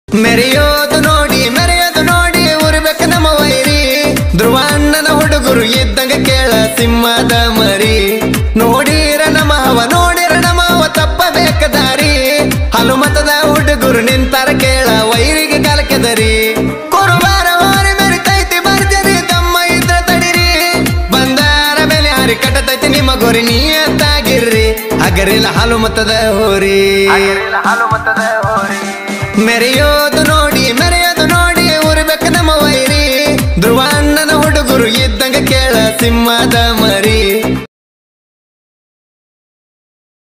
ಮೆರೆಯೋದು ನೋಡಿ ಮೆರೆಯೋದು ನೋಡಿ ಉರ್ಬೇಕು ನಮ್ಮ ವೈರಿ ಧ್ರುವಣ್ಣನ ಹುಡುಗರು ಇದ್ದಂಗ ಕೇಳ ಸಿಂಹದ ಮರಿ ನೋಡಿರ ನಮ್ಮ ಹವ ನೋಡಿರ ನಮ್ಮ ಹವ ತಪ್ಪಬೇಕ ದಾರಿ ಹನುಮತದ ಹುಡುಗರು ನಿಂತಾರ ಕೇಳ ವೈರಿಗೆ ಕಾಲಕೆದರಿ ಕುರುಬಾರ ಹೋರಿ ಮೆರಿತೈತಿ ಬರ್ಜರಿ ತಮ್ಮ ಇದ್ರ ತಡಿರಿ ಬಂದಾರ ಮೇಲೆ ಹಾರಿ ಕಟ್ಟತೈತಿ ನಿಮ್ಮ ಗೊರಿ ನೀ ಅಂತಾಗಿರ್ರಿ ಹಗರಿಲ್ಲ ಹನುಮತದ ಹೋರಿ ಮೆರೆಯೋದು ನೋಡಿ ಮೆರೆಯೋದು ನೋಡಿ ಉರ್ಬೇಕು ನಮ್ಮ ವೈರಿ ಧ್ರುವಣ್ಣನ ಹುಡುಗರು ಇದ್ದಂಗ ಕೇಳ ಸಿಂಹದ ಮರಿ